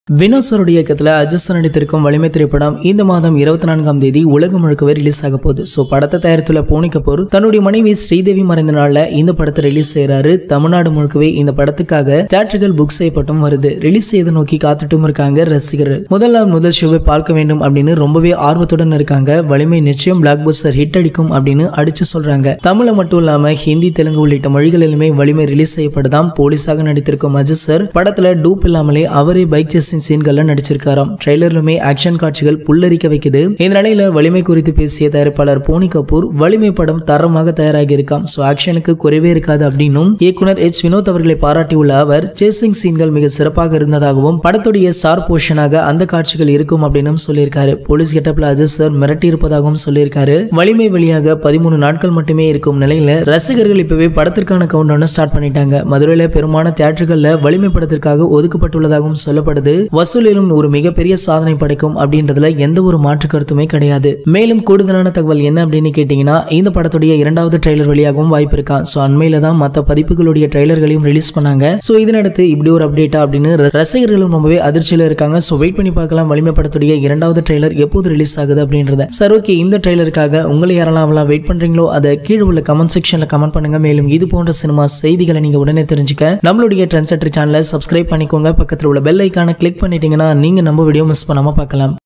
வினோசருடைய இயக்கத்தில் அஜஸ்ட் நடித்திருக்கும் வலிமை திரைப்படம் இந்த மாதம் இருபத்தி நான்காம் தேதி உலகம் முழுக்கவே ரிலீஸ் ஆக போகுது ஸோ படத்தை தயாரித்துள்ள போனி கபூர் தன்னுடைய மனைவி ஸ்ரீதேவி மறைந்த நாள்ல இந்த படத்தை ரிலீஸ் செய்யறாரு தமிழ்நாடு முழுக்கவே இந்த படத்துக்காக தியேட்டர்கள் புக் செய்யப்பட்டும் வருது ரிலீஸ் செய்து நோக்கி காத்துட்டும் இருக்காங்க ரசிகர்கள் முதல் நாள் முதல் ஷோவை பார்க்க வேண்டும் அப்படின்னு ரொம்பவே ஆர்வத்துடன் இருக்காங்க வலிமை நிச்சயம் பிளாக் பஸ்டர் ஹிட் அடிக்கும் அப்படின்னு அடிச்சு சொல்றாங்க தமிழ்ல மட்டும் இல்லாம ஹிந்தி தெலுங்கு உள்ளிட்ட மொழிகளிலுமே வலிமை ரிலீஸ் செய்யப்பட்டுதான் போலீஸாக நடித்திருக்கும் அஜித் சார் படத்துல டூப் இல்லாமலே அவரே பைக் சேசிங் சீன்கள்ல நடிச்சிருக்காராம் ட்ரெய்லர்லுமே ஆக்ஷன் காட்சிகள் புல்லரிக்க வைக்குது இந்த நிலையில வலிமை குறித்து பேசிய தயாரிப்பாளர் போனி கபூர் வலிமை படம் தரமாக தயாராகி இருக்காம் ஸோ ஆக்ஷனுக்கு குறைவே இருக்காது அப்படின்னும் இயக்குனர் எச் வினோத் அவர்களை பாராட்டியுள்ள அவர் சேசிங் சீன்கள் மிக சிறப்பாக இருந்ததாகவும் படத்துடைய ஸ்டார் போர்ஷனாக அந்த காட்சிகள் இருக்கும் அப்படின்னு சொல்லியிருக்காரு போலீஸ் கெட்டப்ல அஜித் சார் மிரட்டி இருப்பதாகவும் சொல்லியிருக்காரு வலிமை வெளியாக பதிமூணு நாட்கள் மட்டுமே இருக்கும் நிலையில ரசிகர்கள் இப்பவே படத்திற்கான கவுண்டவுன் ஸ்டார்ட் பண்ணிட்டாங்க மதுரையில பெருமான தியேட்டர்கள்ல வலிமை படத்திற்காக ஒதுக்கப்பட்டுள்ளதாகவும் சொல்லப்படுது வசூலிலும் ஒரு மிகப்பெரிய சாதனை படைக்கும் அப்படின்றதுல எந்த ஒரு மாற்று கருத்துமே கிடையாது மேலும் கூடுதலான தகவல் என்ன அப்படின்னு கேட்டீங்கன்னா இந்த படத்துடைய இரண்டாவது ட்ரெய்லர் வெளியாகவும் வாய்ப்பு இருக்கா ஸோ அண்மையில தான் மற்ற பதிப்புகளுடைய ட்ரெய்லர்களையும் ரிலீஸ் பண்ணாங்க ஸோ இதனடுத்து இப்படி ஒரு அப்டேட்டா அப்படின்னு ர- ரசிகர்களும் ரொம்பவே அதிர்ச்சியில இருக்காங்க ஸோ வெயிட் பண்ணி பார்க்கலாம் வலிமை படத்துடைய இரண்டாவது ட்ரெய்லர் எப்போது ரிலீஸ் ஆகுது அப்படின்றத சார் ஓகே இந்த ட்ரெய்லருக்காக உங்களை யாரெல்லாம் அவளா வெயிட் பண்றீங்களோ அதை கீழே உள்ள கமெண்ட் செக்ஷன்ல கமெண்ட் பண்ணுங்க மேலும் இது போன்ற சினிமா செய்திகளை நீங்க உடனே தெரிஞ்சுக்க நம்மளுடைய ட்ரெண்ட் செட்டர் சேனலை சப்ஸ்கிரைப் பண்ணிக்கோங்க பக்கத்தில் உள்ள பெல் ஐக்கானை கிளிக் பண்ணிட்டீங்கன்னா நீங்க நம்ம வீடியோ மிஸ் பண்ணாம பார்க்கலாம்